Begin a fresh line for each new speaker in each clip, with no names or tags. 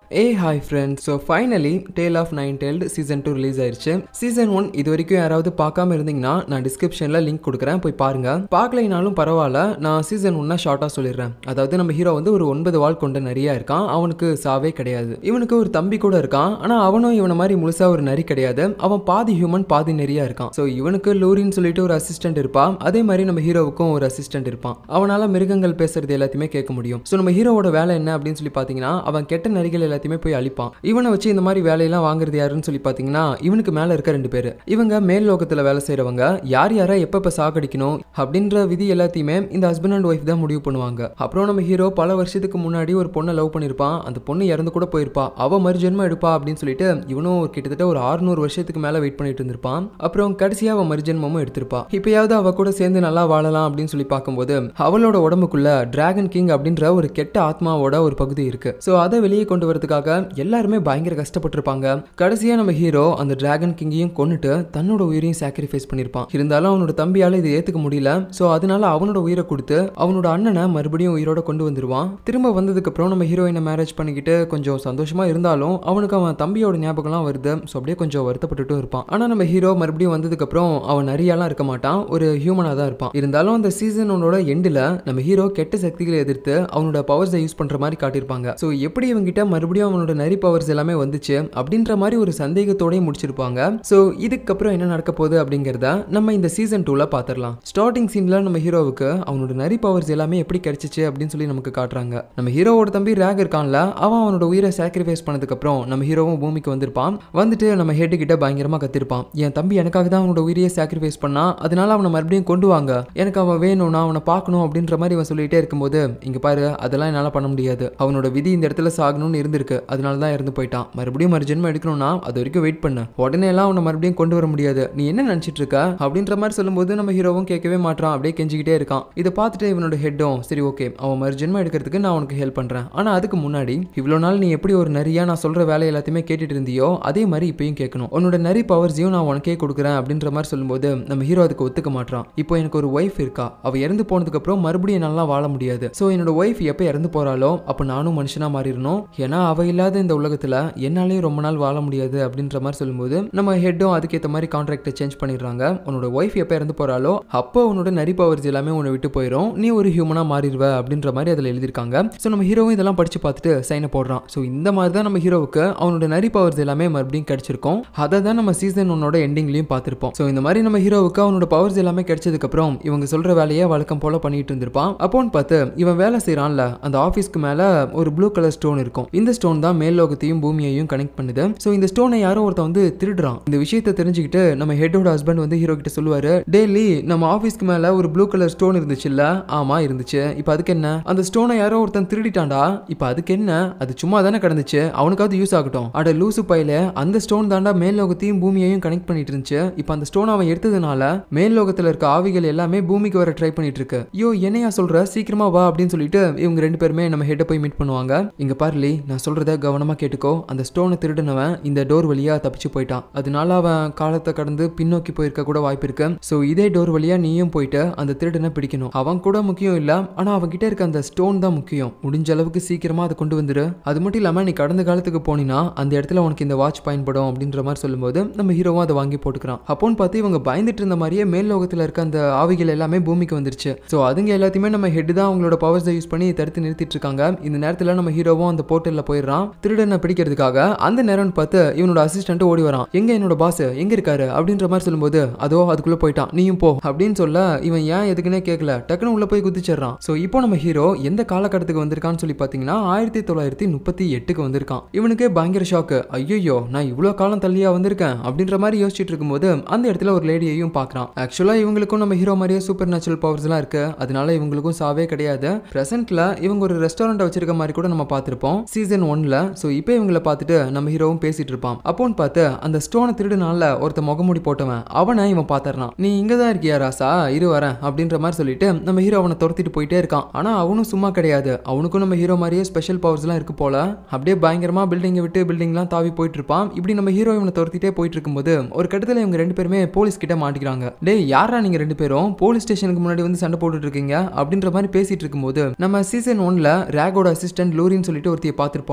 A hi friends so finally Tale of Nine Tailed season two release ஆயிருச்சு season one இது வரைக்கும் யாராவது பார்க்காம இருந்தீங்கன்னா நான் டிஸ்கிரிப்ஷனில் லிங்க் கொடுக்குறேன் போய் பாருங்க பார்க்கலைனாலும் பரவாயில்ல நான் சீசன் ஒன்னா ஷார்ட்டாக சொல்லிடுறேன் அதாவது நம்ம ஹீரோ வந்து ஒரு ஒன்பது வால் கொண்ட நரியா இருக்கான் அவனுக்கு சாவே கிடையாது இவனுக்கு ஒரு தம்பி கூட இருக்கான் ஆனால் அவனும் இவனை மாதிரி முழுசா ஒரு நரி கிடையாது அவன் பாதி ஹியூமன் பாதி நரியா இருக்கான் ஸோ இவனுக்கு லூரின்னு சொல்லிட்டு ஒரு அசிஸ்டன்ட் இருப்பான் அதே மாதிரி நம்ம ஹீரோவுக்கும் ஒரு அசிஸ்டன்ட் இருப்பான் அவனால மிருகங்கள் பேசுறது எல்லாத்தையுமே கேட்க முடியும் ஸோ நம்ம ஹீரோவோட வேலை என்ன அப்படின்னு சொல்லி பார்த்தீங்கன்னா அவன் கெட்ட நரிகள் எல்லாத்தையுமே போய் அழிப்பான் இவனை வச்சு இந்த மாதிரி வேலையெல்லாம் வாங்குறது யாருன்னு சொல்லி பார்த்தீங்கன்னா இவனுக்கு மேலே இருக்க ரெண்டு பேர் இவங்க மேல் லோகத்தில் வேலை செய்கிறவங்க யார் யாரை எப்பப்போ சாகடிக்கணும் அப்படின்ற விதி எல்லாத்தையுமே இந்த ஹஸ்பண்ட் அண்ட் ஒய்ஃப் தான் முடிவு பண்ணுவாங்க அப்புறம் நம்ம ஹீரோ பல வருஷத்துக்கு முன்னாடி ஒரு பொண்ணை லவ் பண்ணியிருப்பான் அந்த பொண்ணு இறந்து கூட போயிருப்பா அவ மறுஜென்மம் எடுப்பா அப்படின்னு சொல்லிட்டு இவனும் ஒரு கிட்டத்தட்ட ஒரு 600 வருஷத்துக்கு மேலே வெயிட் பண்ணிட்டு இருந்திருப்பான் அப்புறம் கடைசியாக அவ மறுஜென்மமும் எடுத்திருப்பா இப்பயாவது அவ கூட சேர்ந்து நல்லா வாழலாம் அப்படின்னு சொல்லி பார்க்கும்போது அவளோட உடம்புக்குள்ள டிராகன் கிங் அப்படின்ற ஒரு கெட்ட ஆத்மாவோட ஒரு பகுதி இருக்கு ஸோ அதை வெளியே கொண்டு வரதுக்காக எல்லாருமே பயங்கர கஷ்டப்பட்டிருப்பாங்க கடைசியா நம்ம ஹீரோ அந்த டிராகன் கிங்கையும் கொன்னுட்டு தன்னோட உயிரையும் சாக்ரிஃபைஸ் பண்ணியிருப்பான் இருந்தாலும் அவனோட தம்பியால இதை ஏத்துக்க முடியல ஸோ அதனால அவனோட உயிரை கொடுத்து அவனோட அண்ணனை மறுபடியும் உயிரோட கொண்டு வந்துருவான் திரும்ப வந்ததுக்கு அப்புறம் நம்ம ஹீரோயினை மேரேஜ் பண்ணிக்கிட்டு கொஞ்சம் சந்தோஷமா இருந்தாலும் அவனுக்கு அவன் தம்பியோட ஞாபகம்லாம் வருது ஸோ அப்படியே கொஞ்சம் வருத்தப்பட்டுட்டும் இருப்பான் ஆனா நம்ம ஹீரோ மறுபடியும் வந்ததுக்கு அப்புறம் அவன் நிறையாலாம் இருக்க மாட்டான் ஒரு ஹியூமனா தான் இருப்பான் இருந்தாலும் அந்த சீசன் ஒன்னோட எண்டில் நம்ம ஹீரோ கெட்ட சக்திகளை எதிர்த்து அவனோட பவர்ஸை யூஸ் பண்ற மாதிரி காட்டியிருப்பாங்க ஸோ எப்படி இவங்கிட்ட மறுபடியும் அவனோட நரி பவர்ஸ் எல்லாமே வந்துச்சு அப்படின்ற மாதிரி ஒரு சந்தேகத்தோடய முடிச்சிருப்பாங்க ஸோ இதுக்கப்புறம் என்ன நடக்க போகுது அப்படிங்கிறத நம்ம இந்த சீசன் டூல பார்த்துடலாம் ஸ்டார்டிங் சீன்ல நம்ம ஹீரோவுக்கு அவனோட நரி பவர்ஸ் எல்லாமே எப்படி கிடைச்சிச்சு அப்படின்னு சொல்லி நமக்கு காட்டுறாங்க நம்ம ஹீரோவோட தம்பி ரேக் இருக்கான்ல அவன் அவனோட உயிரை சாக்ரிஃபைஸ் பண்ணதுக்கு அப்புறம் நம்ம ஹீரோவும் பூமிக்கு வந்திருப்பான் வந்துட்டு நம்ம ஹெட் கிட்ட பயங்கரமா கத்திருப்பான் என் தம்பி எனக்காக தான் அவனோட உயிரையே சாக்ரிஃபைஸ் பண்ணா அதனால அவனை மறுபடியும் கொண்டு வாங்க எனக்கு அவன் வேணும் நான் அவனை பார்க்கணும் அப்படின்ற மாதிரி அவன் சொல்லிட்டே இருக்கும்போது இங்க பாரு அதெல்லாம் என்னால் பண்ண முடியாது அவனோட விதி இந்த இடத்துல சாகணும்னு இருந்திருக்கு அதனால தான் இறந்து போயிட்டான் மறுபடியும் மறு ஜென்மம் எடுக்கணும்னா அது வரைக்கும் வெயிட் பண்ணு உடனே எல்லாம் அவனை மறுபடியும் கொண்டு வர முடியாது நீ என்ன நினைச்சிட்டு இருக்க அப்படின்ற மாதிரி சொல்லும்போது நம்ம ஹீரோவும் கேட்கவே மாட்டான் அப்படியே கெஞ்சிக்கிட்டே இருக்கான் இதை பார்த்துட்டு இவனோட ஹெட்டும் சரி ஓகே அவன் மறு ஜென்மம் எடுக்கிறதுக்கு நான் உனக்கு ஹெல்ப் பண்றேன் ஆனா அதுக்கு முன்னாடி இவ்வளோ நாள் நீ எப்படி ஒரு நரியா நான் சொல்ற வேலை எல்லாத்தையுமே கேட்டுட்டு இருந்தியோ அதே மாதிரி இப்பயும் கேட்கணும் உன்னோட நரி பவர்ஸையும் நான் உனக்கே கொடுக்குறேன் அப்படின்ற மாதிரி சொல்லும்போது நம்ம ஹீரோ அதுக்கு ஒத்துக்க மாட்டான் இப்போ எனக்கு ஒரு ஒய்ஃப் இருக்கா அவ இறந்து போனதுக்கு அப்புறம் மறுபடியும் நல்லா வாழ முடியாது ஸோ என்னோட ஒய்ஃப் எப்போ இறந்து போறாளோ அப்போ நானும் மனுஷனா மாறிடணும் ஏன்னா அவ இல்லாத இந்த உலகத்துல என்னாலையும் ரொம்ப நாள் வாழ முடியாது அப்படின்ற மாதிரி சொல்லும்போது நம்ம ஹெட்டும் அதுக்கேற்ற மாதிரி கான்ட்ராக்டை சேஞ்ச் பண்ணிடுறாங்க உன்னோட ஒய்ஃப் எப்போ இறந்து போறாளோ அப்போ உன்னோட நரி பவர்ஸ் எல்லாமே உன்னை விட்டு போயிடும் நீ ஒரு ஹியூமனா மாறிடுவ அப்படின்ற மாதிரி அதில் எழுதியிருக்காங்க ஸோ நம்ம ஹீரோவும் இதெல்லாம் படிச்சு பார்த்துட்டு சைனை போடுறான் ஸோ இந்த மாதிரி தான் நம்ம ஹீரோவுக்கு அவனோட நரி பவர்ஸ் எல்லாமே மறுபடியும் கிடைச்சிருக்கும் அதை தான் நம்ம சீசன் ஒன்னோட எண்டிங்லையும் பார்த்துருப்போம் ஸோ இந்த மாதிரி நம்ம ஹீரோவுக்கு அவனோட பவர்ஸ் எல்லாமே கிடைச்சதுக்கு அப்புறம் இவங்க சொல்ற வேலையை வழக்கம் போல பண்ணிட்டு இருந்திருப்பான் அப்போன்னு பார்த்து இவன் வேலை செய்யறான்ல அந்த ஆஃபீஸ்க்கு மேல ஒரு ப்ளூ கலர் ஸ்டோன் இருக்கும் இந்த ஸ்டோன் தான் மேல் லோகத்தையும் பூமியையும் கனெக்ட் பண்ணுது ஸோ இந்த ஸ்டோனை யாரோ ஒருத்தன் வந்து திருடுறான் இந்த விஷயத்தை தெரிஞ்சுக்கிட்டு நம்ம ஹெட்டோட ஹஸ்பண்ட் வந்து ஹீரோ கிட்ட சொல்லுவாரு டெய்லி நம்ம ஆஃபீஸ்க்கு மேல ஒரு ப்ளூ கலர் ஸ்டோன் இருந்துச்சுல்ல ஆமா இருந்துச்சு இப்போ அதுக்கு என்ன அந்த ஸ்டோனை யாரோ ஒருத்தன் திருடிட்டான்டா இப்போ அதுக்கு என்ன அது சும்மா தானே கிடந்துச்சு அவனுக்காவது யூஸ் ஆகட்டும் அட லூசு பையில அந்த ஸ்டோன் தாண்டா மேல் லோகத்தையும் பூமியையும் கனெக்ட் பண்ணிட்டு இருந்துச்சு இப்போ அந்த ஸ்டோன் அவன் எடுத்ததுனால மேல் லோகத்துல இருக்க ஆவிகள் எல்லாமே பூமிக்கு வர ட்ரை பண்ணிட்டு இருக்கு ஐயோ என்னையா சொல்ற சீக்கிரமா வா அப்படின்னு சொல்லிட்டு இவங்க ரெண்டு பேருமே நம்ம ஹெட்டை போய் மீட் பண்ணுவாங்க இங்க பாருலி நான் சொல்றத கவனமா கேட்டுக்கோ அந்த ஸ்டோனை திருடினவன் இந்த டோர் வழியா தப்பிச்சு போயிட்டான் அதனால அவன் காலத்தை கடந்து பின்னோக்கி போயிருக்க கூட வாய்ப்பு இருக்கு ஸோ இதே டோர் வழியா நீயும் போயிட்டு அந்த திருடனை பிடிக்கணும் அவன் கூட முக்கியம் இல்ல ஆனா அவன் கிட்ட இருக்க அந்த ஸ்டோன் தான் முக்கியம் முடிஞ்ச அளவுக்கு சீக்கிரமா அதை கொண்டு வந்துரு அது மட்டும் இல்லாம நீ கடந்த காலத்துக்கு போனீனா அந்த இடத்துல உனக்கு இந்த வாட்ச் பயன்படும் அப்படின்ற மாதிரி சொல்லும்போது நம்ம ஹீரோவும் அதை வாங்கி போட்டுக்கிறான் அப்போன்னு பார்த்து இவங்க பயந்துட்டு இருந்த மாதிரியே மேல் லோகத்துல இருக்க அந்த ஆவிகள் எல்லாமே பூமிக்கு வந்துருச்சு ஸோ அதுங்க எல்லாத்தையுமே நம்ம ஹெட் தான் அவங்களோட பவர்ஸை யூஸ் பண்ணி தடுத்து நிறுத்திட்டு இருக்காங்க இந்த நேரத்தில் நம்ம ஹீரோவும் அந்த போர்ட்டலில் போயிடுறான் திருடனை பிடிக்கிறதுக்காக அந்த நேரம்னு பார்த்து இவனோட அசிஸ்டன்ட் ஓடி வரான் எங்க என்னோட பாஸ் எங்க இருக்காரு அப்படின்ற மாதிரி சொல்லும்போது அதோ அதுக்குள்ள போயிட்டான் நீயும் போ அப்படின்னு சொல்ல இவன் ஏன் எதுக்குன்னே கேட்கல டக்குன்னு உள்ள போய் குதிச்சிடுறான் ஸோ இப்போ நம்ம ஹீரோ எந்த காலகட்டத்துக்கு வந்திருக்கான்னு சொல்லி பார்த்தீங்கன்னா ஆயிரத்தி தொள்ளாயிரத்தி முப்பத்தி எட்டுக்கு வந்திருக்கான் இவனுக்கு பயங்கர ஷாக்கு ஐயோ நான் இவ்வளோ காலம் தள்ளியா வந்திருக்கேன் அப்படின்ற மாதிரி யோசிச்சுட்டு இருக்கும்போது அந்த இடத்துல ஒரு லேடியையும் பார்க்குறான் ஆக்சுவலாக இவங்களுக்கும் நம்ம ஹீரோ மாதிரியே சூப்பர் நேச்சுரல் பவர்ஸ்லாம் இருக்கு அதனால இவங்களுக்கும் சாவே கிடையாது ப்ரெசென்ட்ல இவங்க ஒரு ரெஸ்டாரண்ட் வச்சிருக்க மாதிரி கூட நம்ம பார்த்துருப்போம் சீசன் ஒன்ல ஸோ இப்போ இவங்களை பார்த்துட்டு நம்ம ஹீரோவும் பேசிட்டு இருப்பான் அப்போன்னு பார்த்து அந்த ஸ்டோனை திருடுனால ஒருத்த முகமூடி போட்டவன் அவனை இவன் பார்த்துறான் நீ இங்க தான் இருக்கியா ராசா இரு வரேன் அப்படின்ற மாதிரி சொல்லிட்டு நம்ம ஹீரோ அவனை துரத்திட்டு போயிட்டே இருக்கான் ஆனா அவனும் சும்மா கிடையாது அவனுக்கும் நம்ம ஹீரோ மாதிரியே ஸ்பெஷல் பவர்ஸ்லாம் இருக்கு போல அப்படியே பயங்கரமா பில்டிங்கை விட்டு பில்டிங்லாம் தாவி போயிட்டு இருப்பான் இப்படி நம்ம ஹீரோ இவனை துரத்திட்டே போயிட்டு இருக்கும்போது ஒரு கட்டத்தில் இவங்க ரெண்டு பேருமே போலீஸ் கிட்ட மாட்டிக்கிறாங்க டேய் யாரா நீங்க ரெண்டு பேரும் போலீஸ் ஸ்டேஷனுக்கு முன்னாடி வந்து சண்டை போட்டுட்டு இருக்கீங்க அப்படின்ற மாதிரி பேசிட்டு இருக்கும்போது நம்ம சீசன் ஒன்ல ரேகோட அசிஸ்டன்ட் லூரின்னு சொல்லிட்டு ஒருத்தியை பார்த்திருப்போம்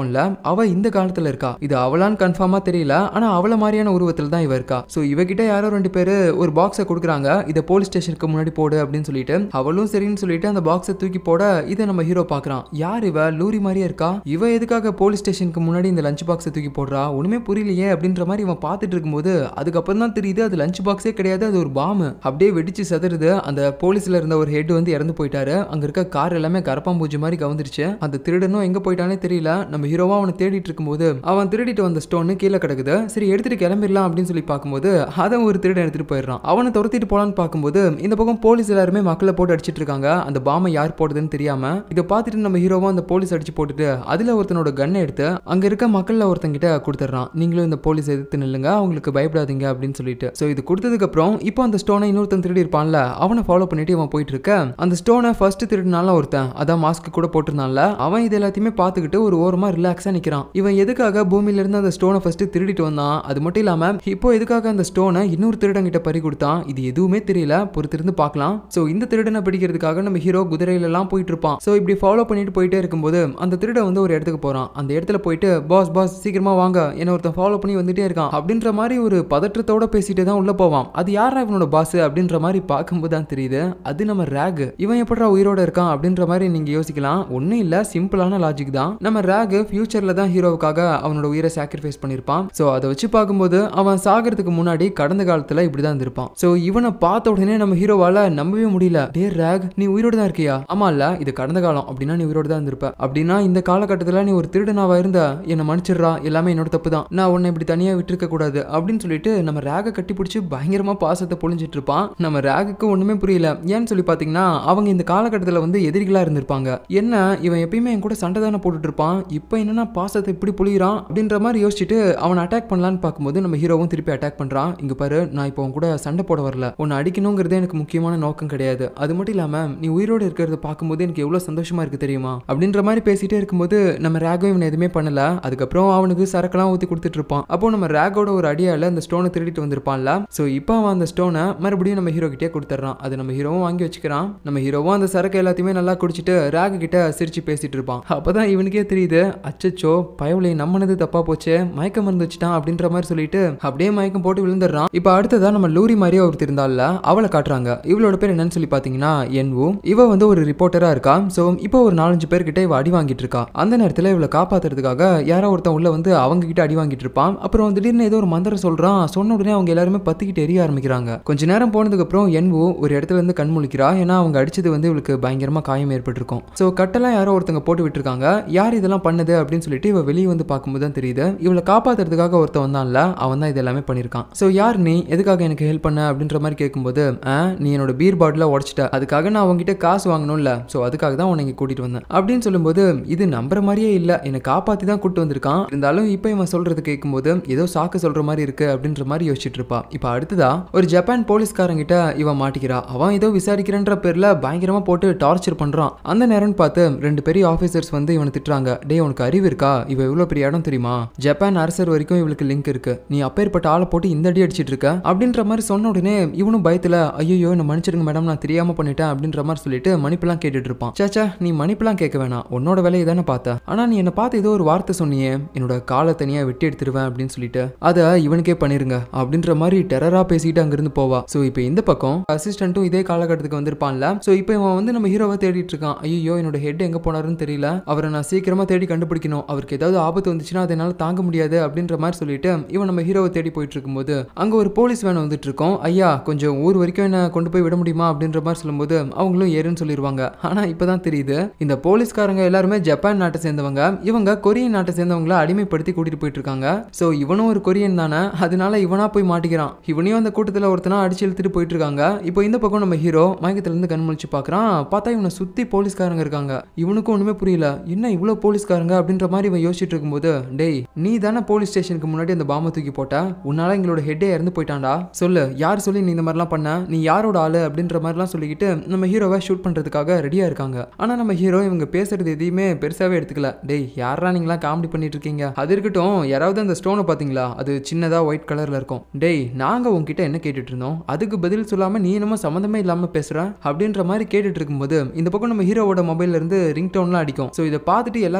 இல்ல அவ இந்த காலத்துல இருக்கா இது அவளான்னு கன்ஃபார்மா தெரியல ஆனா அவள மாதிரியான உருவத்துல தான் இவ இருக்கா சோ இவகிட்ட யாரோ ரெண்டு பேரு ஒரு பாக்ஸை கொடுக்குறாங்க இதை போலீஸ் ஸ்டேஷனுக்கு முன்னாடி போடு அப்படின்னு சொல்லிட்டு அவளும் சரின்னு சொல்லிட்டு அந்த பாக்ஸை தூக்கி போட இதை நம்ம ஹீரோ பாக்குறான் யார் இவ லூரி மாதிரியே இருக்கா இவ எதுக்காக போலீஸ் ஸ்டேஷனுக்கு முன்னாடி இந்த லஞ்ச் பாக்ஸை தூக்கி போடுறா ஒண்ணுமே புரியலையே அப்படின்ற மாதிரி இவன் பார்த்துட்டு இருக்கும்போது அதுக்கப்புறம் தான் தெரியுது அது லஞ்ச் பாக்ஸே கிடையாது அது ஒரு பாம்பு அப்படியே வெடிச்சு சதுருது அந்த போலீஸ்ல இருந்த ஒரு ஹெட் வந்து இறந்து போயிட்டாரு அங்க இருக்க கார் எல்லாமே கரப்பாம்பூச்சி மாதிரி கவுந்துருச்சு அந்த திருடனும் எங்க போயிட்டானே தெரியல நம்ம ஹீரோவா அவனை தேடிட்டு இருக்கும்போது அவன் திருடிட்டு வந்த ஸ்டோன் கீழே கிடக்குது சரி எடுத்துட்டு கிளம்பிடலாம் அப்படின்னு சொல்லி பார்க்கும்போது அதை ஒரு திருடன் எடுத்துட்டு போயிடுறான் அவனை துரத்திட்டு போலான்னு பார்க்கும்போது இந்த பக்கம் போலீஸ் எல்லாருமே மக்களை போட்டு அடிச்சிட்டு இருக்காங்க அந்த பாமை யார் போடுதுன்னு தெரியாம இதை பார்த்துட்டு நம்ம ஹீரோவா அந்த போலீஸ் அடிச்சு போட்டுட்டு அதுல ஒருத்தனோட கன்னை எடுத்து அங்க இருக்க மக்கள்ல ஒருத்தங்கிட்ட கொடுத்துட்றான் நீங்களும் இந்த போலீஸ் எதிர்த்து நில்லுங்க அவங்களுக்கு பயப்படாதீங்க அப்படின்னு சொல்லிட்டு ஸோ இது கொடுத்ததுக்கு அப்புறம் இப்போ அந்த ஸ்டோனை இன்னொருத்தன் திருடி இருப்பான்ல அவனை ஃபாலோ பண்ணிட்டு இவன் போயிட்டு இருக்க அந்த ஸ்டோனை ஃபர்ஸ்ட் திருடினால ஒருத்தன் அதான் மாஸ்க் கூட போட்டிருந்தான்ல அவன் இது எல்லாத்தையுமே பார்த்துக்கிட்டு ஒரு ஓரமா ரிலாக்ஸா நிக்கிறான் இவன் எதுக்காக பூமியில இருந்து அந்த ஸ்டோனை ஃபர்ஸ்ட் திருடிட்டு வந்தான் அது மட்டும் இல்லாம இப்போ எதுக்காக அந்த ஸ்டோனை இன்னொரு திருடன் கிட்ட பறி கொடுத்தான் இது எதுவுமே தெரியல பொறுத்திருந்து பார்க்கலாம் ஸோ இந்த திருடனை பிடிக்கிறதுக்காக நம்ம ஹீரோ குதிரையில எல்லாம் போயிட்டு இருப்பான் ஸோ இப்படி ஃபாலோ பண்ணிட்டு போயிட்டே இருக்கும்போது அந்த திருடன் வந்து ஒரு இடத்துக்கு போறான் அந்த இடத்துல போயிட்டு பாஸ் பாஸ் சீக்கிரமா வாங்க என்ன ஒருத்தன் ஃபாலோ பண்ணி வந்துட்டே இருக்கான் அப்படின்ற மாதிரி ஒரு பதற்றத்தோட பேசிட்டு தான் உள்ள போவான் அது யாரா இவனோட பாஸ் அப்படின்ற மாதிரி பார்க்கும்போது தான் தெரியுது அது நம்ம ரேக் இவன் எப்படா உயிரோட இருக்கான் அப்படின்ற மாதிரி நீங்க யோசிக்கலாம் ஒன்றும் இல்ல சிம்பிளான லாஜிக் தான் நம்ம ரேக் ஃபியூச்சர்ல தான் ஹீரோவுக்காக அவனோட உயிரை சாக்ரிஃபைஸ் பண்ணியிருப்பான் ஸோ அதை வச்சு பார்க்கும்போது அவன் சாகிறதுக்கு முன்னாடி கடந்த காலத்துல இப்படிதான் இருந்திருப்பான் ஸோ இவனை பார்த்த உடனே நம்ம ஹீரோவால நம்பவே முடியல டே ரேக் நீ உயிரோட தான் இருக்கியா ஆமா இல்ல இது கடந்த காலம் அப்படின்னா நீ உயிரோட தான் இருந்திருப்ப அப்படின்னா இந்த காலகட்டத்தில் நீ ஒரு திருடனாவா இருந்த என்னை மன்னிச்சிடுறா எல்லாமே என்னோட தப்பு தான் நான் உன்னை இப்படி தனியா விட்டுருக்க கூடாது அப்படின்னு சொல்லிட்டு நம்ம ரேகை கட்டி பிடிச்சி பயங்கரமா பாசத்தை பொழிஞ்சிட்டு இருப்பான் நம்ம ரேகுக்கு ஒண்ணுமே புரியல ஏன்னு சொல்லி பாத்தீங்கன்னா அவங்க இந்த காலகட்டத்தில் வந்து எதிரிகளா இருந்திருப்பாங்க என்ன இவன் எப்பயுமே என் கூட சண்டை தானே போட்டுட்டு இருப்பான் இப்போ என்னன்னா பாசத்தை இப்படி பொழிகிறான் அப்படின்ற மாதிரி யோசிச்சுட்டு அவனை அட்டாக் பண்ணலான்னு பார்க்கும்போது நம்ம ஹீரோவும் திருப்பி அட்டாக் பண்றான் இங்க பாரு நான் இப்போ உன் கூட சண்டை போட வரல உன்னை அடிக்கணுங்கிறது எனக்கு முக்கியமான நோக்கம் கிடையாது அது மட்டும் இல்லாம நீ உயிரோடு இருக்கிறத பார்க்கும்போது எனக்கு எவ்வளவு சந்தோஷமா இருக்கு தெரியுமா அப்படின்ற மாதிரி பேசிட்டே இருக்கும்போது நம்ம ரேகோ இவனை எதுவுமே பண்ணல அதுக்கப்புறம் அவனுக்கு சரக்கெல்லாம் ஊத்தி கொடுத்துட்டு இருப்பான் அப்போ நம்ம ரேகோட ஒரு அடியால அந்த ஸ்டோனை திருடிட்டு வந்திருப்பான்ல ஸோ இப்போ அவன் அந்த ஸ்டோனை மறுபடியும் நம்ம ஹீரோ கிட்டே கொடுத்துட்றான் அது நம்ம ஹீரோவும் வாங்கி வச்சுக்கிறான் நம்ம ஹீரோவும் அந்த சரக்கு எல்லாத்தையுமே நல்லா குடிச்சிட்டு ரேக கிட்ட சிரிச்சு பேசிட்டு இருப்பான் அப்பதான் இவனுக்கே தெரியுது அச்சச்சோ பயவுளை நம்மனது தப்பா போச்சு மயக்கம் மருந்து வச்சுட்டான் அப்படின்ற மாதிரி சொல்லிட்டு அப்படியே மயக்கம் போட்டு விழுந்துடுறான் இப்போ அடுத்ததா நம்ம லூரி மாதிரியே ஒருத்தர் இருந்தால அவளை காட்டுறாங்க இவளோட பேர் என்னன்னு சொல்லி பாத்தீங்கன்னா என்வு இவ வந்து ஒரு ரிப்போர்ட்டரா இருக்கா ஸோ இப்போ ஒரு நாலஞ்சு பேர்கிட்ட இவ அடி வாங்கிட்டு இருக்கா அந்த நேரத்தில் இவளை காப்பாத்துறதுக்காக யாரோ ஒருத்தன் உள்ள வந்து அவங்க கிட்ட அடி வாங்கிட்டு இருப்பான் அப்புறம் திடீர்னு ஏதோ ஒரு மந்திரம் சொல்றான் சொன்ன உடனே அவங்க எல்லாருமே பத்திக்கிட்டு எரிய ஆரம்பிக்கிறாங்க கொஞ்ச நேரம் போனதுக்கு அப்புறம் என்வு ஒரு இடத்துல இருந்து கண் முழிக்கிறா ஏன்னா அவங்க அடிச்சது வந்து இவளுக்கு பயங்கரமா காயம் ஏற்பட்டிருக்கும் ஸோ கட்டெல்லாம் யாரோ ஒருத்தங்க போட்டு விட்டுருக்காங்க யார் இதெல்லாம் பண்ணது அப்படின்னு சொல்லிட்டு இவ வெளியே வந்து பார்க்கும்போது தான் தெரியுது இவளை காப்பாத்துறதுக்காக ஒருத்தன் வந்தான்ல அவன் தான் இது எல்லாமே பண்ணியிருக்கான் ஸோ யார் நீ எதுக்காக எனக்கு ஹெல்ப் பண்ண அப்படின்ற மாதிரி கேட்கும்போது "ஆ, நீ என்னோட பீர் பாட்டில உடச்சிட்ட அதுக்காக நான் அவங்ககிட்ட காசு வாங்கணும்ல ஸோ அதுக்காக தான் உன்னை இங்கே கூட்டிட்டு வந்தேன் அப்படின்னு சொல்லும்போது இது நம்புற மாதிரியே இல்லை என்னை காப்பாத்தி தான் கூட்டு வந்திருக்கான் இருந்தாலும் இப்போ இவன் சொல்றது கேட்கும்போது ஏதோ சாக்கு சொல்ற மாதிரி இருக்கு அப்படின்ற மாதிரி யோசிச்சுட்டு இருப்பா இப்போ அடுத்ததா ஒரு ஜப்பான் போலீஸ்காரங்கிட்ட இவன் மாட்டிக்கிறா அவன் ஏதோ விசாரிக்கிறன்ற பேர்ல பயங்கரமா போட்டு டார்ச்சர் பண்றான் அந்த நேரம்னு பார்த்து ரெண்டு பெரிய ஆஃபீஸர்ஸ் வந்து இவனை திட்டுறாங்க டேய் உனக்கு அறிவு இருக்கா இவ எவ்வளவு பெரிய இடம் தெரியுமா ஜப்பான் அரசர் வரைக்கும் இவளுக்கு லிங்க் இருக்கு நீ அப்பேற்பட்ட ஆளை போட்டு இந்த அடி அடிச்சிட்டு இருக்க அப்படின்ற மாதிரி சொன்ன உடனே இவனும் பயத்துல ஐயோ என்ன மன்னிச்சிருங்க மேடம் நான் தெரியாம பண்ணிட்டேன் அப்படின்ற மாதிரி சொல்லிட்டு மன்னிப்புலாம் கேட்டுட்டு இருப்பான் சேச்சா நீ மன்னிப்புலாம் கேட்க வேணாம் உன்னோட வேலையை தானே பார்த்த ஆனா நீ என்ன பார்த்து ஏதோ ஒரு வார்த்தை சொன்னியே என்னோட காலை தனியா வெட்டி எடுத்துருவேன் அப்படின்னு சொல்லிட்டு அதை இவனுக்கே பண்ணிருங்க அப்படின்ற மாதிரி டெரரா பேசிட்டு அங்கிருந்து போவா ஸோ இப்போ இந்த பக்கம் அசிஸ்டன்ட்டும் இதே காலகட்டத்துக்கு வந்திருப்பான்ல ஸோ இப்போ இவன் வந்து நம்ம ஹீரோவை தேடிட்டு இருக்கான் ஐயோ என்னோட ஹெட் எங்க போனாருன்னு தெரியல அவரை நான் சீக்கிரமா தேடி கண்டுபிடிக்கணும் அவருக்கு ஏதாவது ஆபத்து வந்துச்சுன்னா அதை என்னால் தாங்க முடியாது அப்படின்ற மாதிரி சொல்லிட்டு இவன் நம்ம ஹீரோவை தேடி போயிட்டு இருக்கும்போது அங்க ஒரு போலீஸ் வேன் வந்துட்டு இருக்கோம் ஐயா கொஞ்சம் ஊர் வரைக்கும் என்ன கொண்டு போய் விட முடியுமா அப்படின்ற மாதிரி சொல்லும்போது அவங்களும் ஏறுன்னு சொல்லிடுவாங்க ஆனா இப்பதான் தெரியுது இந்த போலீஸ்காரங்க எல்லாருமே ஜப்பான் நாட்டை சேர்ந்தவங்க இவங்க கொரியன் நாட்டை சேர்ந்தவங்கள அடிமைப்படுத்தி கூட்டிட்டு போயிட்டு இருக்காங்க ஸோ இவனும் ஒரு கொரியன் தானே அதனால இவனா போய் மாட்டிக்கிறான் இவனையும் அந்த கூட்டத்தில் ஒருத்தனா அடிச்சு இழுத்துட்டு போயிட்டு இருக்காங்க இப்போ இந்த பக்கம் நம்ம ஹீரோ மயக்கத்துல இருந்து கண் முழிச்சு பார்க்கறான் பார்த்தா இவனை சுத்தி போலீஸ்காரங்க இருக்காங்க இவனுக்கும் ஒண்ணுமே புரியல என்ன இவ்வளோ போலீஸ்காரங்க அப்படின்ற மாதிரி இவன் யோசிச்சுட்டு இருக்கும்போது டேய் நீ தானே போலீஸ் ஸ்டேஷனுக்கு முன்னாடி அந்த பாம்பை தூக்கி போட்ட உன்னால எங்களோட ஹெட்டே இறந்து போயிட்டான்டா சொல்லு யார் சொல்லி நீ இந்த மாதிரிலாம் பண்ண நீ யாரோட ஆளு அப்படின்ற மாதிரிலாம் சொல்லிக்கிட்டு நம்ம ஹீரோவை ஷூட் பண்றதுக்காக ரெடியா இருக்காங்க ஆனா நம்ம ஹீரோ இவங்க பேசுறது எதையுமே பெருசாவே எடுத்துக்கல டேய் யாரா நீங்களாம் காமெடி பண்ணிட்டு இருக்கீங்க அது இருக்கட்டும் யாராவது அந்த ஸ்டோனை பாத்தீங்களா அது சின்னதா ஒயிட் கலர்ல இருக்கும் டேய் நாங்க உங்ககிட்ட என்ன கேட்டுட்டு இருந்தோம் அதுக்கு பதில் சொல்லாம நீ என்னமோ சம்மந்தமே இல்லாம பேசுற அப்படின்ற மாதிரி கேட்டுட்டு இருக்கும்போது இந்த பக்கம் நம்ம ஹீரோவோட மொபைல்ல இருந்து ரிங் டோன்லாம் அடிக்கும் ஸோ இதை பார்த்துட்டு எல்லாருமே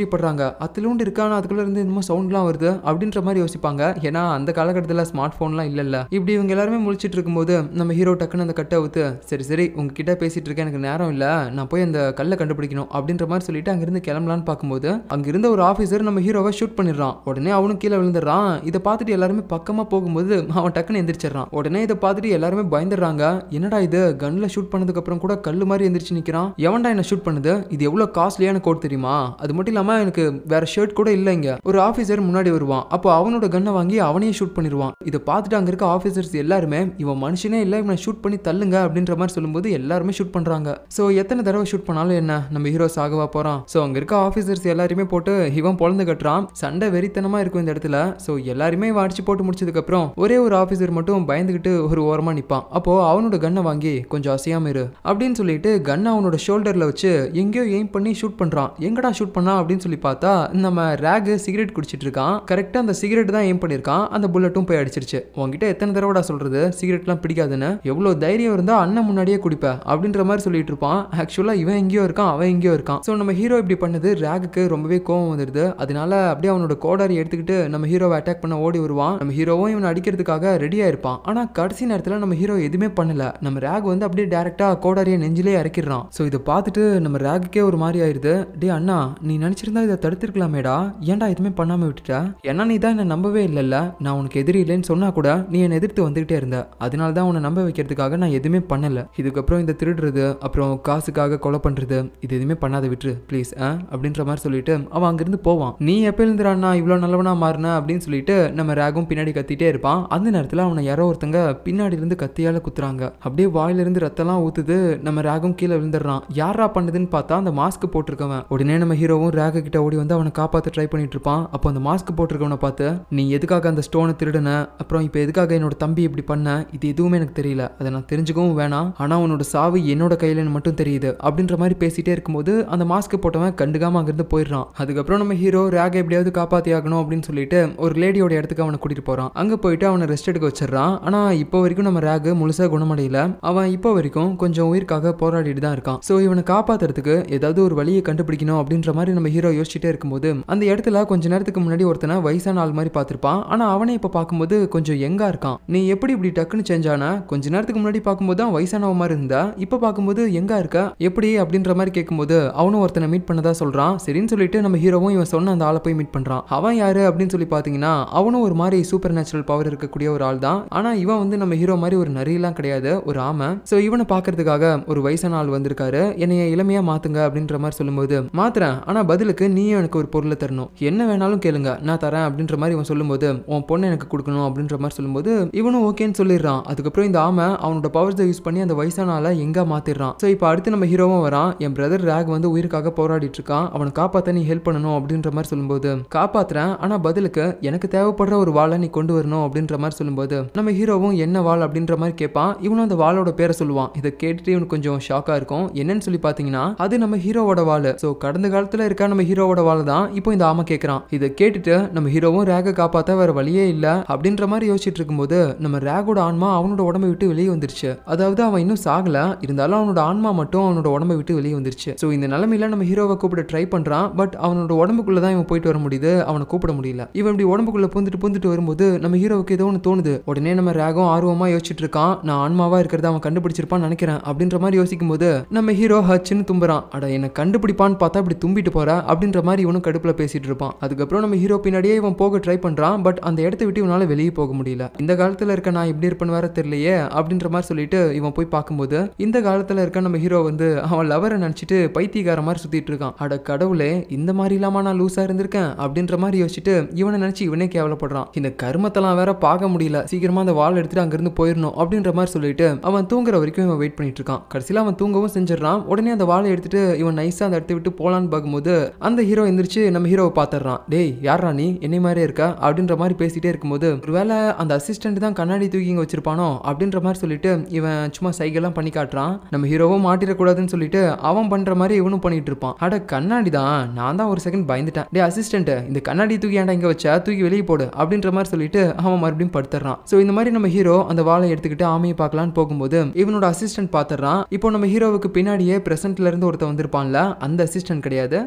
ஆச்சரியப்படுறாங்க அத்திலூண்டு இருக்கானா அதுக்குள்ள இருந்து என்னமோ சவுண்ட்லாம் வருது அப்படின்ற மாதிரி யோசிப்பாங்க ஏன்னா அந்த காலகட்டத்தில் ஸ்மார்ட் ஃபோன்லாம் இல்லைல்ல இப்படி இவங்க எல்லாருமே முழிச்சிட்டு இருக்கும்போது நம்ம ஹீரோ டக்குன்னு அந்த கட்டை ஊத்து சரி சரி உங்ககிட்ட பேசிட்டு இருக்கேன் எனக்கு நேரம் இல்லை நான் போய் அந்த கல்லை கண்டுபிடிக்கணும் அப்படின்ற மாதிரி சொல்லிட்டு அங்கிருந்து கிளம்பலான்னு பார்க்கும்போது அங்கிருந்த ஒரு ஆஃபீஸர் நம்ம ஹீரோவை ஷூட் பண்ணிடுறான் உடனே அவனும் கீழே விழுந்துடுறான் இதை பார்த்துட்டு எல்லாருமே பக்கமாக போகும்போது அவன் டக்குன்னு எந்திரிச்சிடுறான் உடனே இதை பார்த்துட்டு எல்லாருமே பயந்துடுறாங்க என்னடா இது கன்ல ஷூட் பண்ணதுக்கு அப்புறம் கூட கல்லு மாதிரி எந்திரிச்சு நிற்கிறான் எவன்டா என்ன ஷூட் பண்ணுது இது எவ்வளோ காஸ்ட்லியான கோட் தெரியுமா அது மட்டும் இல்லாமல் எனக்கு வேற ஷர்ட் கூட இல்லை இங்க ஒரு ஆஃபீஸர் முன்னாடி வருவான் அப்போ அவனோட கன்னை வாங்கி அவனையே ஷூட் பண்ணிடுவான் இதை பார்த்துட்டு அங்கே இருக்க ஆஃபீஸர்ஸ் எல்லாருமே இவன் மனுஷனே இல்லை இவனை ஷூட் பண்ணி தள்ளுங்க அப்படின்ற மாதிரி சொல்லும்போது எல்லாருமே ஷூட் பண்ணுறாங்க ஸோ எத்தனை தடவை ஷூட் பண்ணாலும் என்ன நம்ம ஹீரோ சாகவா போகிறான் ஸோ அங்கே இருக்க ஆஃபீஸர்ஸ் எல்லாருமே போட்டு இவன் பொழந்து கட்டுறான் சண்டை வெறித்தனமாக இருக்கும் இந்த இடத்துல ஸோ எல்லாருமே இவன் அடிச்சு போட்டு முடிச்சதுக்கப்புறம் ஒரே ஒரு ஆஃபீஸர் மட்டும் பயந்துக்கிட்டு ஒரு ஓரமாக நிற்பான் அப்போ அவனோட கன்னை வாங்கி கொஞ்சம் அசையாம இரு அப்படின்னு சொல்லிட்டு கன்னை அவனோட ஷோல்டரில் வச்சு எங்கேயோ எய்ம் பண்ணி ஷூட் பண்ணுறான் எங்கடா ஷூட் பண்ணா அப்படின்னு சொல்லி பார்த்தா நம்ம ரேகு சிகரெட் குடிச்சிட்டு இருக்கான் கரெக்டாக அந்த சிகரெட் தான் எய்ம் பண்ணியிருக்கான் அந்த புல்லட்டும் போய் அடிச்சிருச்சு உங்ககிட்ட எத்தனை தடவைடா சொல்றது சிகரெட்லாம் பிடிக்காதுன்னு எவ்வளோ தைரியம் இருந்தால் அண்ணன் முன்னாடியே குடிப்ப அப்படின்ற மாதிரி சொல்லிட்டு இருப்பான் ஆக்சுவலாக இவன் எங்கேயோ இருக்கான் அவன் எங்கேயோ இருக்கான் ஸோ நம்ம ஹீரோ இப்படி பண்ணது ரேகுக்கு ரொம்பவே கோவம் வந்துடுது அதனால அப்படியே அவனோட கோடாரி எடுத்துக்கிட்டு நம்ம ஹீரோவை அட்டாக் பண்ண ஓடி வருவான் நம்ம ஹீரோவும் இவனை அடிக்கிறதுக்காக ரெடியாக இருப்பான் ஆனால் கடைசி நேரத்தில் நம்ம ஹீரோ எதுவுமே பண்ணல நம்ம ரேக் வந்து அப்படியே டேரெக்டாக கோடாரியை நெஞ்சிலே இறக்கிடுறான் ஸோ இதை பார்த்துட்டு நம்ம ரேக்குக்கே ஒரு மாதிரி ஆயிடுது டே அண்ணா நீ நினச்சிருந்தா இதை தடுத்திருக்கலாமேடா ஏன்டா எதுவுமே பண்ணாமல் விட்டுட்ட ஏன்னா நீ தான் என்னை நம்பவே இல்லைல்ல நான் உனக்கு எதிரி இல்லைன்னு சொன்னா கூட நீ என்னை எதிர்த்து வந்துகிட்டே இருந்த அதனால தான் உன்னை நம்ப வைக்கிறதுக்காக நான் எதுவுமே பண்ணல இதுக்கப்புறம் இந்த திருடுறது அப்புறம் காசுக்காக கொலை பண்றது இது எதுவுமே பண்ணாத விட்டுரு ப்ளீஸ் ஆ அப்படின்ற மாதிரி சொல்லிட்டு அவன் அங்கிருந்து போவான் நீ எப்போ இருந்துறான்னா இவ்வளோ நல்லவனா மாறின அப்படின்னு சொல்லிட்டு நம்ம ரேகும் பின்னாடி கத்திட்டே இருப்பான் அந்த நேரத்தில் அவனை யாரோ ஒருத்தங்க பின்னாடி இருந்து கத்தியால குத்துறாங்க அப்படியே வாயிலிருந்து ரத்தம்லாம் ஊத்துது நம்ம ரேகும் கீழே விழுந்துடுறான் யாரா பண்ணதுன்னு பார்த்தா அந்த மாஸ்க் போட்டிருக்கவன் உடனே நம்ம ஹீரோவும் ரேக கிட்ட ஓடி வந்து அவனை காப்பாற்ற ட்ரை பண்ணிட்டு இருப்பான் அப்போ அந்த மாஸ்க் போட்டிருக்கவனை பார்த்து நீ எதுக்காக அந்த ஸ்டோனை திருடுன அப்புறம் இப்போ எதுக்காக என்னோட தம்பி இப்படி பண்ண இது எதுவுமே எனக்கு தெரியல அதை நான் தெரிஞ்சுக்கவும் வேணாம் ஆனால் உன்னோட சாவு என்னோட கையிலன்னு மட்டும் தெரியுது அப்படின்ற மாதிரி பேசிட்டே இருக்கும்போது அந்த மாஸ்க் போட்டவன் கண்டுக்காம அங்கிருந்து போயிடுறான் அதுக்கப்புறம் நம்ம ஹீரோ ரேக எப்படியாவது காப்பாத்தி ஆகணும் அப்படின்னு சொல்லிட்டு ஒரு லேடியோட இடத்துக்கு அவனை கூட்டிட்டு போறான் அங்க போயிட்டு அவனை ரெஸ்ட் எடுக்க வச்சிடறான் ஆனா இப்போ வரைக்கும் நம்ம ரேக் முழுசா குணமடையல அவன் இப்போ வரைக்கும் கொஞ்சம் உயிருக்காக போராடிட்டு தான் இருக்கான் ஸோ இவனை காப்பாத்துறதுக்கு ஏதாவது ஒரு வழியை கண்டுபிடிக்கணும் அப்படின்ற மாதிரி நம்ம ஹீரோ யோசிச்சுட்டே இருக்கும்போது அந்த இடத்துல கொஞ்ச நேரத்துக்கு முன்னாடி ஒருத்தனை வயசான ஆள் மாதிரி பார்த்திருப்பான் ஆனா அவனை இப்போ பார்க்கும்போது கொஞ்சம் யங்கா இருக்கான் நீ எப்படி இப்படி டக்குன்னு சேஞ்ச் ஆன கொஞ்ச நேரத்துக்கு முன்னாடி பார்க்கும்போது தான் வயசானவ மாதிரி இருந்தா இப்போ பார்க்கும்போது எங்கா இருக்க எப்படி அப்படின்ற மாதிரி கேட்கும்போது அவனும் ஒருத்தனை மீட் பண்ணதா சொல்றான் சரின்னு சொல்லிட்டு நம்ம ஹீரோவும் இவன் சொன்ன அந்த ஆளை போய் மீட் பண்றான் அவன் யாரு அப்படின்னு சொல்லி பார்த்தீங்கன்னா அவனும் ஒரு மாதிரி சூப்பர் நேச்சுரல் பவர் இருக்கக்கூடிய ஒரு ஆள் தான் ஆனா இவன் வந்து நம்ம ஹீரோ மாதிரி ஒரு நரியெல்லாம் கிடையாது ஒரு ஆமை ஸோ இவனை பார்க்கறதுக்காக ஒரு வயசான ஆள் வந்திருக்காரு என்னைய இளமையா மாத்துங்க அப்படின்ற மாதிரி சொல்லும்போது மாத்துறேன் ஆனா பதிலுக்கு நீயும் எனக்கு ஒரு பொருளை தரணும் என்ன வேணாலும் கேளுங்க நான் தரேன் அப்படின்ற மாதிரி இவன் சொல்லும்போது உன் பொண்ணை எனக்கு கொடுக்கணும் அப்படின்ற மாதிரி சொல்லும்போது இவனும் ஓகேன்னு சொல்லிடுறான் அதுக்கப்புறம் இந்த ஆமை அவனோட பவர்ஸை யூஸ் பண்ணி அந்த வயசான ஆளை எங்க மாத்திடுறான் ஸோ இப்போ அடுத்து நம்ம ஹீரோவும் வரான் என் பிரதர் ரேக் வந்து உயிருக்காக போராடிட்டு இருக்கான் அவனை காப்பாத்த நீ ஹெல்ப் பண்ணணும் அப்படின்ற மாதிரி சொல்லும்போது காப்பாத்துறேன் ஆனா பதிலுக்கு எனக்கு தேவைப்படுற ஒரு வாளை நீ கொண்டு வரணும் அப்படின்ற மாதிரி சொல்லும்போது நம்ம ஹீரோவும் என்ன வாள் அப்படின்ற மாதிரி கேட்பான் இவனும் அந்த வாளோட பேரை சொல்லுவான் இதை கேட்டுட்டு இவனுக்கு கொஞ்சம் ஷாக்கா இருக்கும் என்னன்னு சொல்லி பாத்தீங்கன்னா அது நம்ம ஹீரோவோட வாள் ஸோ கடந்த காலத்துல இருக்க நம்ம ஹீரோவோட வாள் தான் இப்போ இந்த ஆமை கேட்கறான் இதை கேட்டுட்டு நம்ம ஹீரோவும் ரேகை காப்பாத்த வேற வழியே இல்ல அப்படின்ற மாதிரி யோசிச்சுட்டு இருக்கும்போது நம்ம ரேகோட ஆன்மா அவனோட உடம்பை விட்டு வெளியே வந்துருச்சு அதாவது அவன் இன்னும் சாகல இருந்தாலும் அவனோட ஆன்மா மட்டும் அவனோட உடம்பை விட்டு வெளியே வந்துருச்சு ஸோ இந்த நிலைமையில நம்ம ஹீரோவை கூப்பிட ட்ரை பண்றான் பட் அவனோட உடம்புக்குள்ள தான் இவன் போயிட்டு வர முடியுது அவனை கூப்பிட முடியல இவன் இப்படி உடம்புக்குள்ள பூந்துட்டு பூந்துட்டு வரும்போது நம்ம ஹீரோவுக்கு ஏதோ ஒன்று தோணுது உடனே நம்ம ரேகம் ஆர்வமா யோசிச்சுட்டு இருக்கான் நான் ஆன்மாவா இருக்கிறத அவன் கண்டுபிடிச்சிருப்பான்னு நினைக்கிறேன் அப்படின்ற மாதிரி யோசிக்கும் போது நம்ம ஹீரோ ஹச்சுன்னு தும்புறான் அட என்ன கண்டுபிடிப்பான்னு பார்த்தா இப்படி தும்பிட்டு போற அப்படின்ற மாதிரி இவனும் கடுப்புல பேசிட்டு இருப்பான் அதுக்கப்புறம் நம்ம ஹீரோ பின்னாடியே இவன் போக ட்ரை பண்றான் பட் அந்த இடத்த விட்டு இவனால வெளியே போக முடியல இந்த காலத்துல இருக்க நான் எப்படி இருப்பேன்னு வேற தெரியலையே அப்படின்ற மாதிரி சொல்லிட்டு இவன் போய் பார்க்கும்போது இந்த காலத்துல இருக்க நம்ம ஹீரோ வந்து அவன் லவரை நினைச்சிட்டு பைத்தியக்கார மாதிரி சுத்திட்டு இருக்கான் அட கடவுளே இந்த மாதிரி இல்லாம நான் லூசா இருந்திருக்கேன் அப்படின்ற மாதிரி யோசிச்சுட்டு இவனை நினைச்சு இவனே கேவலப்படுறான் இந்த கருமத்தெல்லாம் வேற பார்க்க முடியல சீக்கிரமா அந்த வாள் எடுத்துட்டு அங்கிருந்து போயிடணும் அப்படின்ற மாதிரி சொல்லிட்டு அவன் தூங்குற வரைக்கும் இவன் வெயிட் பண்ணிட்டு இருக்கான் கடைசியில அவன் தூங்கவும் செஞ்சிடறான் உடனே அந்த வாளை எடுத்துட்டு இவன் நைஸா அந்த இடத்த விட்டு போலான்னு பார்க்கும்போது அந்த ஹீரோ எந்திரிச்சு நம்ம ஹீரோவை பார்த்துடுறான் டேய் யாரா நீ என்னை மாதிரியே இருக்க அப்படின்ற மாதிரி பேசிட்டே இருக்கும்போது ஒருவேளை அந்த அசிஸ்டன்ட் தான் கண்ணாடி தூக்கி இங்க வச்சிருப்பானோ அப்படின்ற மாதிரி சொல்லிட்டு இவன் சும்மா சைகெல்லாம் பண்ணி காட்டுறான் நம்ம ஹீரோவும் மாட்டிடக்கூடாதுன்னு சொல்லிட்டு அவன் பண்ற மாதிரி இவனும் பண்ணிட்டு இருப்பான் அட கண்ணாடி தான் நான் தான் ஒரு செகண்ட் பயந்துட்டேன் டே அசிஸ்டன்ட் இந்த கண்ணாடி தூக்கி ஏன்டா இங்க வச்சா தூக்கி வெளியே போடு அப்படின்ற மாதிரி சொல்லிட்டு அவன் மறுபடியும் படுத்துறான் ஸோ இந்த மாதிரி நம்ம ஹீரோ அந்த வாளை எடுத்துக்கிட்டு ஆமையை பார்க்கலான்னு போகும்போது இவனோட அசிஸ்டன்ட் பார்த்துறான் இப்போ நம்ம ஹீரோவுக்கு பின்னாடியே பிரசன்ட்ல இருந்து ஒருத்தன் வந்திருப்பான்ல அந்த அசிஸ்டன்ட் கிடையாது இவன்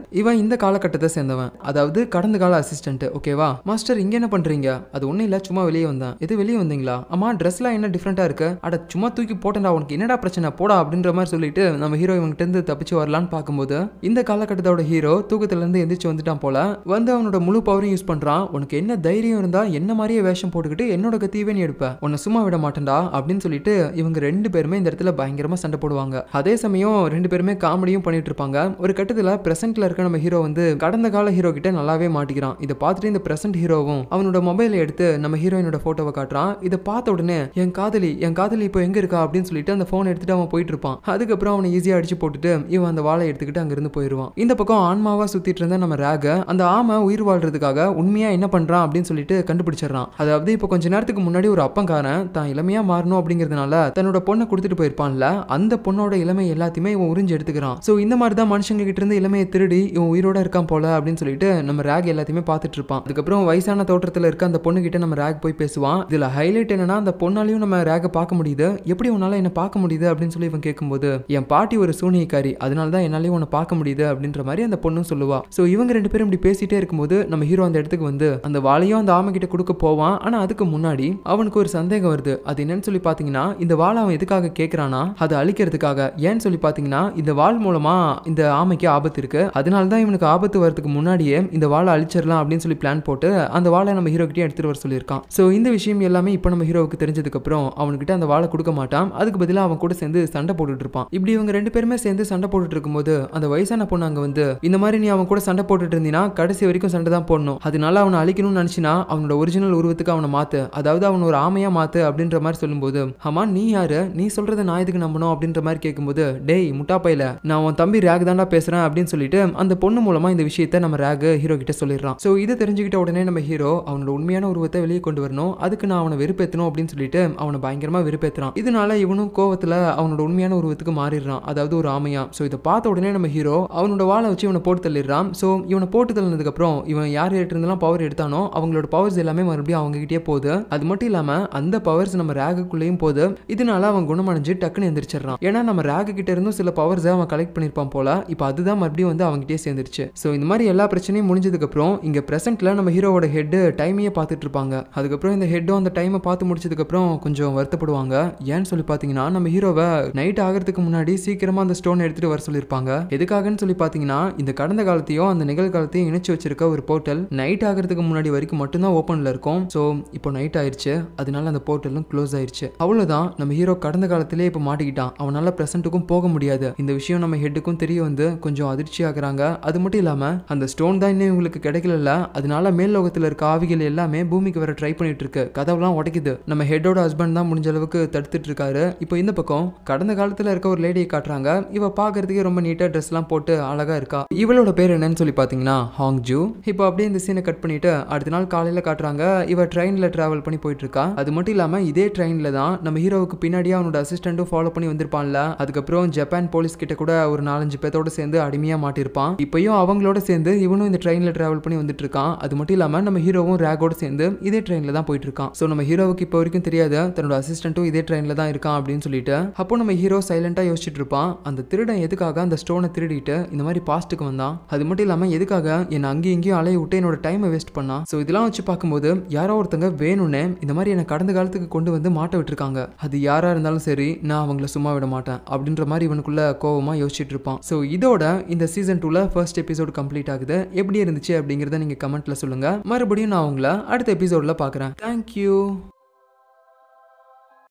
இந்த காலகட்டத்தை சேர்ந்தவன் அதாவது கடந்த கால அசிஸ்டன்ட் ஓகேவா மாஸ்டர் இங்க என்ன பண்றீங்க அது ஒண்ணும் இல்ல சும்மா வெளியே வந்தேன் எது வெளியே வந்தீங்களா அம்மா ட்ரெஸ்லாம் என்ன டிஃப்ரெண்டா இருக்கு அட சும்மா தூக்கி போட்டேன்டா உனக்கு என்னடா பிரச்சனை போடா அப்படின்ற மாதிரி சொல்லிட்டு நம்ம ஹீரோ இவங்கிட்ட இருந்து தப்பிச்சு வரலான்னு பார்க்கும்போது இந்த காலகட்டத்தோட ஹீரோ தூக்கத்துல இருந்து எந்திரிச்சு வந்துட்டான் போல வந்து அவனோட முழு பவரையும் யூஸ் பண்றான் உனக்கு என்ன தைரியம் இருந்தா என்ன மாதிரியே வேஷம் போட்டுக்கிட்டு என்னோட கத்தியவே நீ எடுப்ப உன்னை சும்மா விட மாட்டேன்டா அப்படின்னு சொல்லிட்டு இவங்க ரெண்டு பேருமே இந்த இடத்துல பயங்கரமா சண்டை போடுவாங்க அதே சமயம் ரெண்டு பேருமே காமெடியும் பண்ணிட்டு இருப்பாங்க ஒரு கட்டத்துல பிரசன்ட்ல இருக்க நம்ம ஹீரோ வந்து கடந்த கால ஹீரோ கிட்ட நல்லாவே மாட்டிக்கிறான் இதை பார்த்துட்டு இந்த பிரசன்ட் ஹீரோவும் அவனோட மொபைலை எடுத்து நம்ம ஹீரோயினோட போட்டோவை காட்டுறான் இதை பார்த்த உடனே என் காதலி என் காதலி இப்போ எங்க இருக்கா அப்படின்னு சொல்லிட்டு அந்த போன் எடுத்துட்டு அவன் போயிட்டு இருப்பான் அதுக்கப்புறம் அவனை ஈஸியா அடிச்சு போட்டுட்டு இவன் அந்த வாளை எடுத்துக்கிட்டு அங்கிருந்து போயிடுவான் இந்த பக்கம் ஆன்மாவா சுத்திட்டு இருந்த நம்ம ரேக அந்த ஆமை உயிர் வாழ்றதுக்காக உண்மையா என்ன பண்றான் அப்படின்னு சொல்லிட்டு கண்டுபிடிச்சிடறான் அதாவது இப்போ கொஞ்ச நேரத்துக்கு முன்னாடி ஒரு அப்பங்காரன் தான் இளமையா மாறணும் அப்படிங்கிறதுனால தன்னோட பொண்ணை கொடுத்துட்டு போயிருப்பான்ல அந்த பொண்ணோட இளமை எல்லாத்தையுமே இவன் உறிஞ்சு எடுத்துக்கிறான் ஸோ இந்த மாதிரி தான் மனுஷங்க கிட்ட இருந்து இளமையை திருடி இவன் உயிரோட இருக்கான் போல அப்படின்னு சொல்லிட்டு நம்ம ரேக் எல்லாத்தையுமே பார்த்துட்டு இருப்பான் அதுக்கப்புறம் வயசான தோற்றத்தில் இருக்க அந்த பொண்ணு கிட்ட நம்ம ரேக் போய் பேசுவான் இதுல ஹைலைட் என்னன்னா அந்த பொண்ணாலையும் நம்ம ரேகை பார்க்க முடியுது எப்படி உன்னால என்ன பார்க்க முடியுது அப்படின்னு சொல்லி இவன் கேட்கும்போது என் பாட்டி ஒரு சூனியக்காரி அதனால தான் என்னாலையும் உன்னை பார்க்க முடியுது அப்படின்ற மாதிரி அந்த பொண்ணும் சொல்லுவா ஸோ இவங்க ரெண்டு பேரும் இப்படி பேசிட்டே இருக்கும்போது நம்ம ஹீரோ அந்த இடத்துக்கு வந்து அந்த வாளையும் அந்த ஆமை கிட்ட கொடுக்க போவான் ஆனா அதுக்கு முன்னாடி அவனுக்கு ஒரு சந்தேகம் வருது அது என்னன்னு சொல்லி பாத்தீங்கன்னா இந்த வாளை அவன் எதுக்காக கேட்கறானா அதை அழிக்கிறதுக்காக ஏன்னு சொல்லி பாத்தீங்கன்னா இந்த வாள் மூலமா இந்த ஆமைக்கு ஆபத்து இருக்கு அதனால தான் இவனுக்கு ஆபத்து வரதுக்கு முன்னாடியே இந்த வாளை அழிச்சிடலாம் அப்படின்னு சொல்லி பிளான் போட்டு அந்த வாளை நம்ம ஹீரோ கிட்டே எடுத்துட்டு வர சொல்லியிருக்கான் ஸோ இந்த விஷயம் எல்லாமே இப்போ நம்ம ஹீரோவுக்கு தெரிஞ்சதுக்கு அப்புறம் அவனுக்கிட்ட அந்த வாளை கொடுக்க மாட்டான் அதுக்கு பதிலாக அவன் கூட சேர்ந்து சண்டை போட்டுட்டு இருப்பான் இப்படி இவங்க ரெண்டு பேருமே சேர்ந்து சண்டை போட்டுட்டு இருக்கும்போது அந்த வயசான பொண்ணு அங்க வந்து இந்த மாதிரி நீ அவன் கூட சண்டை போட்டுட்டு இருந்தீங்கன்னா கடைசி வரைக்கும் சண்டை தான் போடணும் அதனால அவனை அழிக்கணும்னு நினைச்சினா அவனோட ஒரிஜினல் உருவத்துக்கு அவனை மாத்து அதாவது அவன் ஒரு ஆமையா மாத்து அப்படின்ற மாதிரி சொல்லும்போது ஆமா நீ யாரு நீ சொல்றத நான் எதுக்கு நம்பணும் அப்படின்ற மாதிரி கேட்கும்போது டேய் முட்டா பையில நான் உன் தம்பி ரேக் தாண்டா பேசுறேன் அப்படின்னு சொல்லிட்டு அந்த பொண்ணு மூலமா இந்த விஷயத்த நம்ம ரேக் ஹீரோ கிட்ட சொல்லிடுறான் ஸோ இதை தெரிஞ்சுக்கிட்ட உடனே நம்ம ஹீரோ அவனோட உண்மையான உருவத்தை வெளியே கொண்டு வரணும் அதுக்கு நான் அவனை வெறுப்பேற்றணும் அப்படின்னு சொல்லிட்டு அவனை பயங்கரமா வெறுப்பேற்றுறான் இதனால இவனும் கோவத்துல அவனோட உண்மையான உருவத்துக்கு மாறிடுறான் அதாவது ஒரு ஆமையா ஸோ இதை பார்த்த உடனே நம்ம ஹீரோ அவனோட வாளை வச்சு இவனை போட்டு தள்ளிடுறான் ஸோ இவனை போட்டு தள்ளினதுக்கு அப்புறம் இவன் யார் இருந்தெல்லாம் பவர் எடுத்தானோ அவங்களோட பவர்ஸ் எல்லாமே மறுபடியும் அவங்க கிட்டே போகுது அது மட்டும் இல்லாம அந்த பவர்ஸ் நம்ம ரேகுக்குள்ளேயும் போகுது இதனால அவன் குணமடைஞ்சு டக்குன்னு எந்திரிச்சிடறான் ஏன்னா நம்ம ரேகு கிட்ட இருந்தும் சில பவர்ஸை அவன் கலெக்ட் பண்ணியிருப்பான் போல இப்போ அதுதான் மறுபடியும் வந்து அவங்ககிட்டயே சேர்ந்துருச்சு ஸோ இந்த மாதிரி எல்லா பிரச்சனையும் முடிஞ்சதுக்கு அப்புறம் இங்க பிரசன்ட்ல நம்ம ஹீரோவோட ஹெட் டைமையே பார்த்துட்டு இருப்பாங்க அதுக்கப்புறம் இந்த ஹெட்டும் அந்த டைமை பார்த்து முடிச்சதுக்கு அப்புறம் கொஞ்சம் வருத்தப்படுவாங்க ஏன்னு சொல்லி பார்த்தீங்கன்னா நம்ம ஹீரோவை நைட் ஆகிறதுக்கு முன்னாடி சீக்கிரமா அந்த ஸ்டோன் எடுத்துட்டு வர சொல்லியிருப்பாங்க எதுக்காகன்னு சொல்லி பார்த்தீங்கன்னா இந்த கடந்த காலத்தையும் அந்த நிகழ்காலத்தையும் இணைச்சு வச்சிருக்க ஒரு போர்ட்டல் நைட் ஆகிறதுக்கு முன்னாடி வரைக்கும் மட்டும்தான் ஓப்பனில் இருக்கும் ஸோ இப்போ நைட் ஆயிருச்சு அதனால அந்த போர்ட்டலும் க்ளோஸ் ஆயிருச்சு அவ்வளோதான் நம்ம ஹீரோ கடந்த காலத்திலே இப்போ மாட்டிக்கிட்டான் அவனால ப்ரெசென்ட்டுக்கும் போக முடியாது இந்த விஷயம் நம்ம ஹெட்டுக்கும் தெரிய வந்து கொஞ்சம் அதிர்ச்சி ஆகுறாங்க அது மட்டும் இல்லாமல் அந்த ஸ்டோன் தான் இன்னும் இவங்களுக்கு கிடைக்கல அதனால மேல் லோகத்தில் இருக்க ஆவிகள் எல்லாமே பூமிக்கு வர ட்ரை பண்ணிட்டு இருக்கு கதவுலாம் உடைக்குது நம்ம ஹெட்டோட ஹஸ்பண்ட் தான் முடிஞ்ச அளவுக்கு தடுத்துட்டு இருக்காரு இப்போ இந்த பக்கம் கடந்த காலத்தில் இருக்க ஒரு லேடியை காட்டுறாங்க இவ பார்க்கறதுக்கே ரொம்ப நீட்டாக ட்ரெஸ்லாம் போட்டு அழகா இருக்கா இவளோட பேர் என்னன்னு சொல்லி பார்த்தீங்கன்னா ஹாங் ஜூ இப்போ அப்படியே இந்த சீனை கட் பண்ணிட்டு அடுத்த நாள் காலையில் காட்டுறாங்க இவ ட்ரெயினில் ட்ராவல் பண்ணி போயிட்டு இருக்கா அது மட்டும் இல்லாமல் இதே ட்ரெயினில் தான் நம்ம ஹீரோவுக்கு பின்னாடியே அவனோட அசிஸ்டண்ட்டும் ஃபாலோ பண்ணி வந்திருப்பான்ல அதுக்கப்புறம் ஜப்பான் போலீஸ் கிட்ட கூட ஒரு நாலஞ்சு பேத்தோட சேர்ந்து அடிமையாக மாட்டிருப்பான் இப்பயும் அவங்களோட சேர்ந்து இவனும் இந்த ட்ரெயினில் ட்ராவல் பண்ணி வந்துட்டு இருக்கான் அது மட்டும் இல்லாமல் நம்ம ஹீரோவும் ரேகோட சேர்ந்து இதே ட்ரெயினில் தான் போயிட்டு இருக்கான் ஸோ நம்ம ஹீரோவுக்கு இப்போ வரைக்கும் தெரியாது தன்னோட அசிஸ்டண்ட்டும் இதே ட்ரெயினில் தான் இருக்கான் அப்படின்னு சொல்லிட்டு அப்போ நம்ம ஹீரோ சைலண்டாக யோசிச்சுட்டு இருப்பான் அந்த திருடன் எதுக்காக அந்த ஸ்டோனை திருடிட்டு இந்த மாதிரி பாஸ்ட்டுக்கு வந்தான் அது மட்டும் இல்லாமல் எதுக்காக என்னை அங்கேயும் இங்கேயும் அலைய விட்டு என்னோட டைமை வேஸ்ட் பண்ணான் ஸோ இதெல்லாம் வச்சு பார்க்கும்போது யாரோ ஒருத்தங்க வேணும்னே இந்த மாதிரி என்னை கடந்த காலத்துக்கு கொண்டு வந்து மாட்ட விட்டுருக்காங்க அது யாராக இருந்தாலும் சரி நான் அவங்கள சும்மா விட மாட்டேன் அப்படின்ற மாதிரி இவனுக்குள்ள கோவமாக யோசிச்சுட்டு இருப்பான் ஸோ இதோட இந்த சீசன் டூவில் ஃபர்ஸ்ட் எபிசோட் கம்ப்ளீட் ஆகுது எப்படி இருந்துச்சு அப்படிங்கிறத நீங்கள் கமெண்ட்டில் சொல்லுங்கள் மறுபடியும் நான் உங்களை அடுத்த எபிசோடில் பார்க்குறேன் தேங்க்யூ